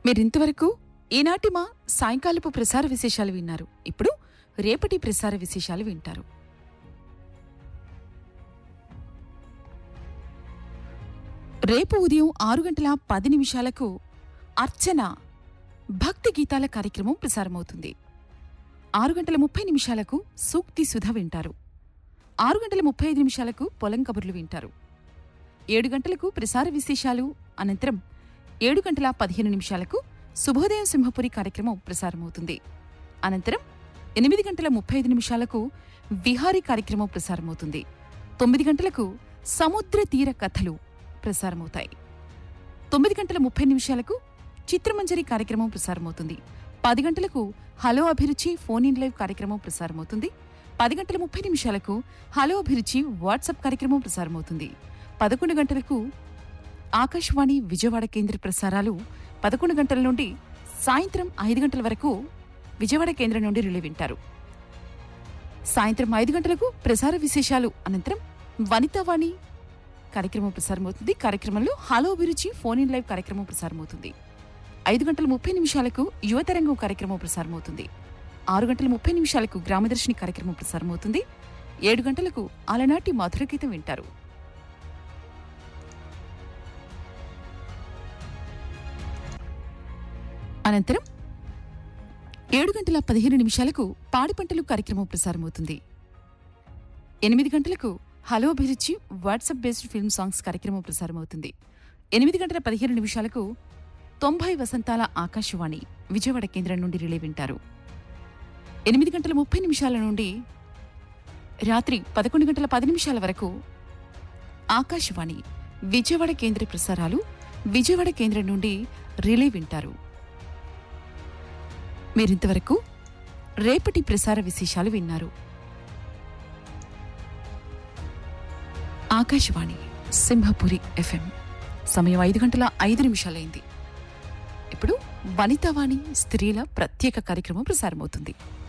మీరింతవరకు ఈనాటి మా సాయంకాలపు ప్రసార విశేషాలు విన్నారు ఇప్పుడు రేపటి ప్రసార విశేషాలు వింటారు రేపు ఉదయం ఆరు గంటల పది నిమిషాలకు అర్చన భక్తి గీతాల కార్యక్రమం ప్రసారమవుతుంది ఆరు గంటల ముప్పై నిమిషాలకు సూక్తి సుధ వింటారు ఆరు గంటల ముప్పై ఐదు నిమిషాలకు పొలం కబుర్లు వింటారు ఏడు గంటలకు ప్రసార విశేషాలు అనంతరం ఏడు గంటల పదిహేను నిమిషాలకు శుభోదయం సింహపురి కార్యక్రమం ప్రసారమవుతుంది అనంతరం ఎనిమిది గంటల ముప్పై ఐదు నిమిషాలకు విహారీ కార్యక్రమం ప్రసారమవుతుంది తొమ్మిది గంటలకు సముద్ర తీర కథలు ప్రసారమవుతాయి తొమ్మిది గంటల ముప్పై నిమిషాలకు చిత్రమంజరి కార్యక్రమం ప్రసారమవుతుంది పది గంటలకు హలో అభిరుచి ఫోన్ ఇన్ లైవ్ కార్యక్రమం ప్రసారమవుతుంది పది గంటల ముప్పై నిమిషాలకు హలో అభిరుచి వాట్సాప్ కార్యక్రమం ప్రసారమవుతుంది పదకొండు గంటలకు ఆకాశవాణి విజయవాడ కేంద్ర ప్రసారాలు పదకొండు గంటల నుండి సాయంత్రం ఐదు గంటల వరకు విజయవాడ కేంద్రం నుండి రిలే వింటారు సాయంత్రం ఐదు గంటలకు ప్రసార విశేషాలు అనంతరం వనితావాణి కార్యక్రమం ప్రసారమవుతుంది కార్యక్రమంలో హలో అభిరుచి ఫోన్ ఇన్ లైవ్ కార్యక్రమం ప్రసారమవుతుంది ఐదు గంటల ముప్పై నిమిషాలకు యువతరంగం కార్యక్రమం ప్రసారమవుతుంది ఆరు గంటల ముప్పై నిమిషాలకు గ్రామదర్శిని కార్యక్రమం ప్రసారమవుతుంది ఏడు గంటలకు అలనాటి మధుర గీతం వింటారు అనంతరం ఏడు గంటల పదిహేను నిమిషాలకు పాడి పంటలు కార్యక్రమం ప్రసారమవుతుంది ఎనిమిది గంటలకు హలో అభిరుచి వాట్సాప్ బేస్డ్ ఫిల్మ్ సాంగ్స్ కార్యక్రమం ప్రసారమవుతుంది ఎనిమిది గంటల పదిహేను నిమిషాలకు తొంభై వసంతాల ఆకాశవాణి విజయవాడ కేంద్రం నుండి రిలే వింటారు ఎనిమిది గంటల ముప్పై నిమిషాల నుండి రాత్రి పదకొండు గంటల పది నిమిషాల వరకు ఆకాశవాణి విజయవాడ కేంద్ర ప్రసారాలు విజయవాడ కేంద్రం నుండి రిలే వింటారు మీరింతవరకు రేపటి ప్రసార విశేషాలు విన్నారు ఆకాశవాణి సింహపురి ఎఫ్ఎం సమయం ఐదు గంటల ఐదు నిమిషాలైంది ఇప్పుడు వనితావాణి స్త్రీల ప్రత్యేక కార్యక్రమం ప్రసారమవుతుంది